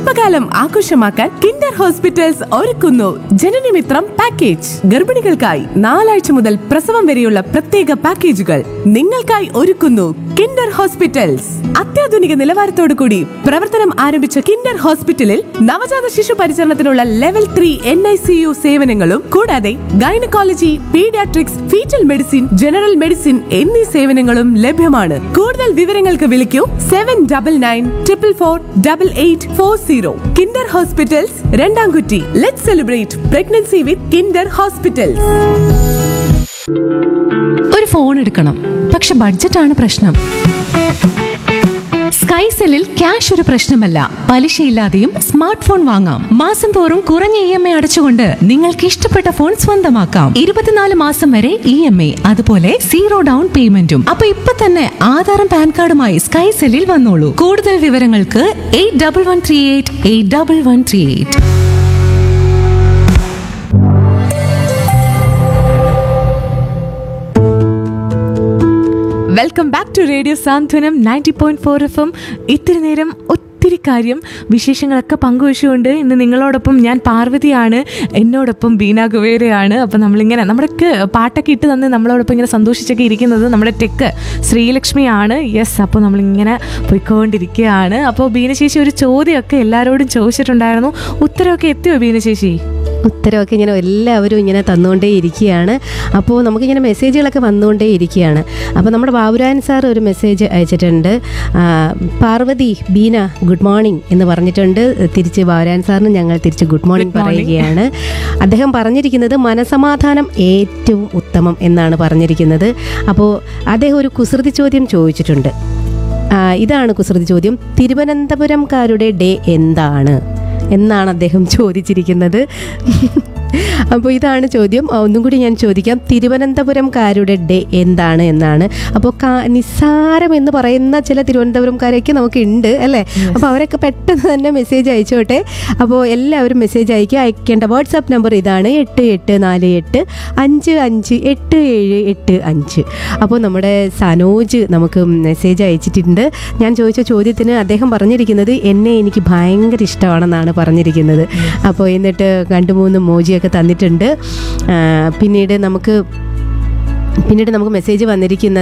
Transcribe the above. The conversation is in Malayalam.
ഗർഭകാലം ആഘോഷമാക്കാൻ കിൻഡർ ഹോസ്പിറ്റൽസ് ഒരുക്കുന്നു ജനനമിത്രം പാക്കേജ് ഗർഭിണികൾക്കായി നാലാഴ്ച മുതൽ പ്രസവം വരെയുള്ള പ്രത്യേക പാക്കേജുകൾ നിങ്ങൾക്കായി ഒരുക്കുന്നു കിൻഡർ ഹോസ്പിറ്റൽസ് അത്യാധുനിക നിലവാരത്തോടു കൂടി പ്രവർത്തനം ആരംഭിച്ച കിൻഡർ ഹോസ്പിറ്റലിൽ നവജാത ശിശു പരിചരണത്തിനുള്ള level three N I C U സേവനങ്ങളും കൂടാതെ gynaecology paediatrics fetal medicine general medicine എന്നീ സേവനങ്ങളും ലഭ്യമാണ് കൂടുതൽ വിവരങ്ങൾക്ക് വിളിക്കൂ seven double nine triple four double eight four zero Kinder hospitals Randamkutti let celebrate pregnancy with Kinder hospitals ഒരു ഫോൺ എടുക്കണം പക്ഷെ ബഡ്ജറ്റാണ് പ്രശ്നം സ്കൈസെല്ലിൽ ക്യാഷ് ഒരു പ്രശ്നമല്ല പലിശയില്ലാതെയും സ്മാർട്ട് ഫോൺ വാങ്ങാം മാസം തോറും കുറഞ്ഞ ഇ എം ഐ അടച്ചുകൊണ്ട് നിങ്ങൾക്ക് ഇഷ്ടപ്പെട്ട ഫോൺ സ്വന്തമാക്കാം ഇരുപത്തിനാല് മാസം വരെ ഇ എം ഐ അതുപോലെ സീറോ ഡൗൺ പേയ്മെന്റും അപ്പൊ ഇപ്പൊ തന്നെ ആധാറും പാൻ കാർഡുമായി സ്കൈസെല്ലിൽ വന്നോളൂ കൂടുതൽ വിവരങ്ങൾക്ക് eight double one three eight eight double one three eight welcome back to radio Santhwanam ninety point four F M ഇത്തിരി നേരം ഒത്തിരി കാര്യം വിശേഷങ്ങളൊക്കെ പങ്കുവച്ചുകൊണ്ട് ഇന്ന് നിങ്ങളോടൊപ്പം ഞാൻ പാർവതിയാണ് എന്നോടൊപ്പം ബീന കുവേരയാണ് അപ്പം നമ്മളിങ്ങനെ നമ്മുടെയൊക്കെ പാട്ടൊക്കെ ഇട്ട് തന്ന് നമ്മളോടൊപ്പം ഇങ്ങനെ സന്തോഷിച്ചൊക്കെ ഇരിക്കുന്നത് നമ്മുടെ ടെക്ക് ശ്രീലക്ഷ്മിയാണ് യെസ് അപ്പോൾ നമ്മളിങ്ങനെ പോയിക്കൊണ്ടിരിക്കുകയാണ് അപ്പോൾ ബീന ചേച്ചി ഒരു ചോദ്യമൊക്കെ എല്ലാവരോടും ചോദിച്ചിട്ടുണ്ടായിരുന്നു ഉത്തരവൊക്കെ എത്തിയോ ബീന ചേച്ചി ഉത്തരവൊക്കെ ഇങ്ങനെ എല്ലാവരും ഇങ്ങനെ തന്നുകൊണ്ടേ ഇരിക്കുകയാണ് അപ്പോൾ നമുക്കിങ്ങനെ മെസ്സേജുകളൊക്കെ വന്നുകൊണ്ടേ ഇരിക്കുകയാണ് അപ്പോൾ നമ്മുടെ ബാബുരാൻ സാർ ഒരു മെസ്സേജ് അയച്ചിട്ടുണ്ട് ആ, പാർവതി ബീന ഗുഡ് മോർണിംഗ് എന്ന് പറഞ്ഞിട്ടുണ്ട് തിരിച്ച് ബാബുരാൻ സാറിന് ഞങ്ങൾ തിരിച്ച് ഗുഡ് മോർണിംഗ് പറയുകയാണ് അദ്ദേഹം പറഞ്ഞിരിക്കുന്നത് മനസമാധാനം ഏറ്റവും ഉത്തമം എന്നാണ് പറഞ്ഞിരിക്കുന്നത് അപ്പോൾ അദ്ദേഹം ഒരു കുസൃതി ചോദ്യം ചോദിച്ചിട്ടുണ്ട് ആ, ഇതാണ് കുസൃതി ചോദ്യം തിരുവനന്തപുരംകാരുടെ ഡേ എന്താണ് എന്നാണ് അദ്ദേഹം ചോദിച്ചിരിക്കുന്നത് അപ്പോൾ ഇതാണ് ചോദ്യം ആ, ഒന്നും കൂടി ഞാൻ ചോദിക്കാം തിരുവനന്തപുരംകാരുടെ ഡേ എന്താണ് എന്നാണ് അപ്പോൾ കാ നിസ്സാരം എന്ന് പറയുന്ന ചില തിരുവനന്തപുരംകാരൊക്കെ നമുക്ക് ഉണ്ട് അല്ലേ അപ്പോൾ അവരൊക്കെ പെട്ടെന്ന് തന്നെ മെസ്സേജ് അയച്ചോട്ടെ അപ്പോൾ എല്ലാവരും മെസ്സേജ് അയക്കുക അയക്കേണ്ട വാട്സാപ്പ് നമ്പർ ഇതാണ് എട്ട് എട്ട് നാല് എട്ട് അഞ്ച് അഞ്ച് എട്ട് ഏഴ് എട്ട് അഞ്ച് അപ്പോൾ നമ്മുടെ സനോജ് നമുക്ക് മെസ്സേജ് അയച്ചിട്ടുണ്ട് ഞാൻ ചോദിച്ച ചോദ്യത്തിന് അദ്ദേഹം പറഞ്ഞിരിക്കുന്നത് എന്നെ എനിക്ക് ഭയങ്കര ഇഷ്ടമാണെന്നാണ് പറഞ്ഞിരിക്കുന്നത് അപ്പോൾ എന്നിട്ട് രണ്ട് മൂന്ന് മോജിയൊക്കെ തന്നിട്ടുണ്ട് ആ, പിന്നീട് നമുക്ക് പിന്നീട് നമുക്ക് മെസ്സേജ് വന്നിരിക്കുന്നത്